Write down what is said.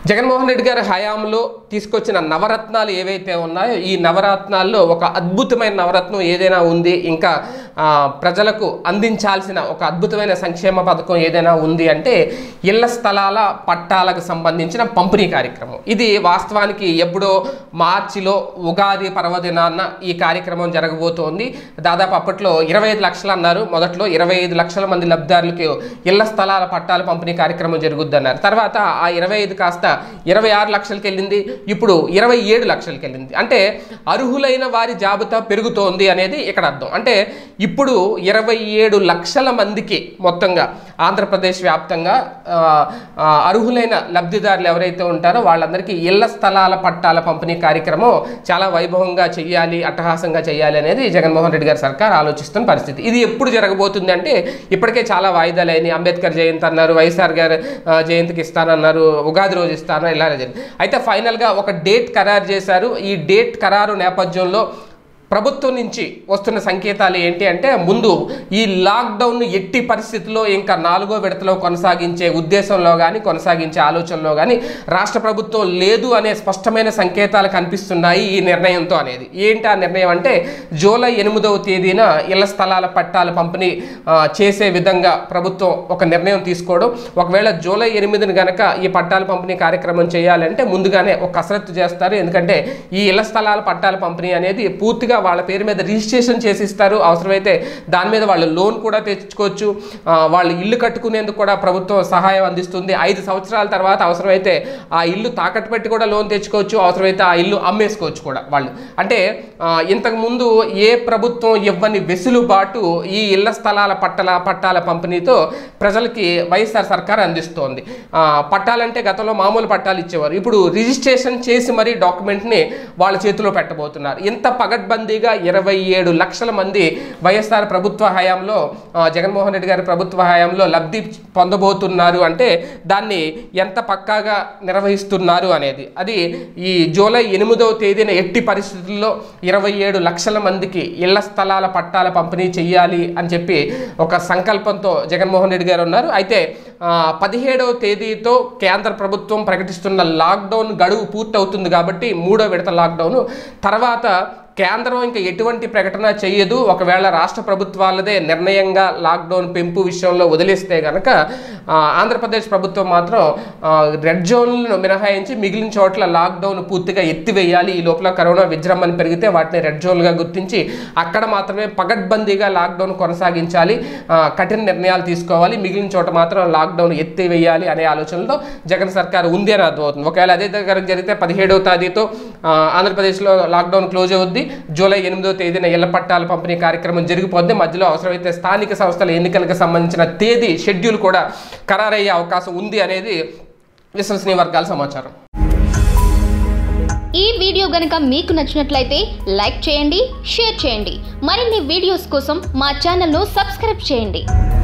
జగన్మోహన్ రెడ్డి గారి హయాంలో తీసుకొచ్చిన నవరత్నాలు ఏవైతే ఉన్నాయో ఈ నవరత్నాల్లో ఒక అద్భుతమైన నవరత్నం ఏదైనా ఉంది ఇంకా ఆ, ప్రజలకు అందించాల్సిన ఒక అద్భుతమైన సంక్షేమ పథకం ఏదైనా ఉంది అంటే ఇళ్ల స్థలాల పట్టాలకు సంబంధించిన పంపిణీ కార్యక్రమం ఇది వాస్తవానికి ఎప్పుడో మార్చిలో ఉగాది పర్వదినాన్న ఈ కార్యక్రమం జరగబోతోంది దాదాపు అప్పట్లో ఇరవై ఐదు లక్షలు అన్నారు మొదట్లో ఇరవై ఐదు లక్షల మంది లబ్ధిదారులకు ఇళ్ల స్థలాల పట్టాల పంపిణీ కార్యక్రమం జరుగుద్ది అన్నారు తర్వాత ఆ ఇరవై ఐదు కాస్త ఇరవై ఆరు లక్షలకి వెళ్ళింది ఇప్పుడు ఇరవై ఏడు లక్షలకి వెళ్ళింది అంటే అర్హులైన వారి జాబితా పెరుగుతోంది అనేది ఇక్కడ అర్థం అంటే ఇప్పుడు ఇరవై ఏడు లక్షల మందికి మొత్తంగా ఆంధ్రప్రదేశ్ వ్యాప్తంగా ఆ, ఆ, అర్హులైన లబ్ధిదారులు ఎవరైతే ఉంటారో వాళ్ళందరికీ ఇళ్ల స్థలాల పట్టాల పంపిణీ కార్యక్రమం చాలా వైభవంగా చేయాలి అట్టహాసంగా చేయాలి అనేది జగన్మోహన్ రెడ్డి గారి సర్కార్ ఆలోచిస్తున్న పరిస్థితి ఇది ఎప్పుడు జరగబోతుంది అంటే ఇప్పటికే చాలా వాయిదాలు అయినాయి అంబేద్కర్ జయంతి అన్నారు వైఎస్ఆర్ గారు ఆ, జయంతికి ఇస్తానన్నారు ఉగాది రోజు ఇస్తాను ఇలా జరిగింది అయితే ఫైనల్గా ఒక డేట్ ఖరారు చేశారు ఈ డేట్ ఖరారు నేపథ్యంలో ప్రభుత్వం నుంచి వస్తున్న సంకేతాలు ఏంటి అంటే ముందు ఈ లాక్డౌన్ ఎట్టి పరిస్థితుల్లో ఇంకా నాలుగో విడతలో కొనసాగించే ఉద్దేశంలో కానీ కొనసాగించే ఆలోచనలో కానీ రాష్ట్ర ప్రభుత్వం లేదు అనే స్పష్టమైన సంకేతాలు కనిపిస్తున్నాయి ఈ నిర్ణయంతో అనేది ఏంటి ఆ నిర్ణయం అంటే జూలై ఎనిమిదవ తేదీన ఇళ్ల స్థలాల పట్టాల పంపిణీ ఆ, చేసే విధంగా ప్రభుత్వం ఒక నిర్ణయం తీసుకోవడం ఒకవేళ జూలై ఎనిమిదిని గనక ఈ పట్టాల పంపిణీ కార్యక్రమం చేయాలంటే ముందుగానే ఒక కసరత్తు చేస్తారు ఎందుకంటే ఈ ఇళ్ల స్థలాల పట్టాల పంపిణీ అనేది పూర్తిగా వాళ్ళ పేరు మీద రిజిస్ట్రేషన్ చేసి ఇస్తారు అవసరమైతే దాని మీద వాళ్ళు లోన్ కూడా తెచ్చుకోవచ్చు ఆ, వాళ్ళు ఇల్లు కట్టుకునేందుకు కూడా ప్రభుత్వం సహాయం అందిస్తుంది ఐదు సంవత్సరాల తర్వాత అవసరమైతే ఆ ఇల్లు తాకట్టు పెట్టి కూడా లోన్ తెచ్చుకోవచ్చు అవసరమైతే ఆ ఇల్లు అమ్మేసుకోవచ్చు కూడా వాళ్ళు అంటే ఆ, ఇంతకుముందు ఏ ప్రభుత్వం ఇవ్వని వెసులుబాటు ఈ ఇళ్ల స్థలాల పట్టల పట్టాల పంపిణీతో ప్రజలకి వైఎస్ఆర్ సర్కార్ అందిస్తోంది ఆ, పట్టాలంటే గతంలో మామూలు పట్టాలు ఇచ్చేవారు ఇప్పుడు రిజిస్ట్రేషన్ చేసి మరీ డాక్యుమెంట్ని వాళ్ళ చేతిలో పెట్టబోతున్నారు ఇంత పగడ్బందీగా ఇరవై ఏడు లక్షల మంది వైఎస్ఆర్ ప్రభుత్వ హయాంలో ఆ, జగన్మోహన్ రెడ్డి గారి ప్రభుత్వ హయాంలో లబ్ధి పొందబోతున్నారు అంటే దాన్ని ఎంత పక్కాగా నిర్వహిస్తున్నారు అనేది అది ఈ జూలై ఎనిమిదవ తేదీన ఎట్టి పరిస్థితుల్లో ఇరవై ఏడు లక్షల మందికి ఇళ్ల స్థలాల పట్టాల పంపిణీ చెయ్యాలి అని చెప్పి ఒక సంకల్పంతో జగన్మోహన్ రెడ్డి గారు ఉన్నారు అయితే ఆ, పదిహేడవ తేదీతో కేంద్ర ప్రభుత్వం ప్రకటిస్తున్న లాక్డౌన్ గడువు పూర్తవుతుంది కాబట్టి మూడో విడత లాక్డౌన్ తర్వాత కేంద్రం ఇంకా ఎటువంటి ప్రకటన చేయదు ఒకవేళ రాష్ట్ర ప్రభుత్వాలదే నిర్ణయంగా లాక్డౌన్ పెంపు విషయంలో వదిలేస్తే కనుక ఆ, ఆంధ్రప్రదేశ్ ప్రభుత్వం మాత్రం ఆ, రెడ్ జోన్లను మినహాయించి మిగిలిన చోట్ల లాక్డౌన్ పూర్తిగా ఎత్తివేయాలి ఈ లోపల కరోనా విజృంభణ పెరిగితే వాటిని రెడ్ జోన్గా గుర్తించి అక్కడ మాత్రమే పగడ్బందీగా లాక్డౌన్ కొనసాగించాలి ఆ, కఠిన నిర్ణయాలు తీసుకోవాలి మిగిలిన చోట మాత్రం లాక్డౌన్ ఎత్తివేయాలి అనే ఆలోచనలో జగన్ సర్కార్ ఉంది అని అర్థమవుతుంది ఒకవేళ అదే దగ్గర జరిగితే పదిహేడవ తేదీతో ఆ, ఆంధ్రప్రదేశ్లో లాక్డౌన్ క్లోజ్ అవుద్ది జూలై ఎనిమిదో తేదీన ఇళ్ల పట్టాల పంపిణీ కార్యక్రమం జరిగిపోద్ది మధ్యలో అవసరమైతే స్థానిక సంస్థల ఎన్నికలకు సంబంధించిన తేదీ షెడ్యూల్ కూడా ఖరారయ్యే అవకాశం ఉంది అనేది విశ్వసనీయ వర్గాల సమాచారం ఈ వీడియో గనుక మీకు నచ్చినట్లయితే లైక్ చేయండి షేర్ చేయండి మరిన్ని వీడియోస్ కోసం మా ఛానల్ను సబ్స్క్రైబ్ చేయండి